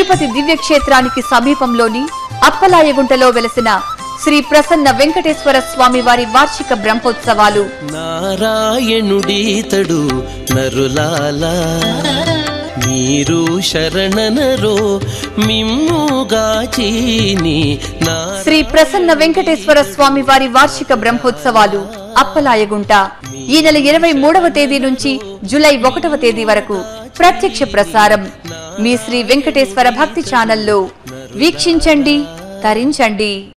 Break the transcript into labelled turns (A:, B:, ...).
A: తిరుపతి దివ్యక్షేత్రానికి సమీపంలోని అప్పలాయగుంటలో వెలసిన శ్రీ ప్రసన్న వెంకటేశ్వర స్వామి వారి వార్షిక బ్రహ్మోత్సవాలు
B: నారాయణుడీతడు నరులాలా మీరు శరణనరో మిమ్ముగాచీని నా
A: శ్రీ ప్రసన్న వెంకటేశ్వర స్వామి వారి వార్షిక బ్రహ్మోత్సవాలు అప్పలాయగుంట ఈ నెల ఇరవై మూడవ తేదీ నుంచి జూలై ఒకటవ తేదీ వరకు ప్రత్యక్ష ప్రసారం మీ శ్రీ వెంకటేశ్వర భక్తి ఛానల్లో వీక్షించండి తరించండి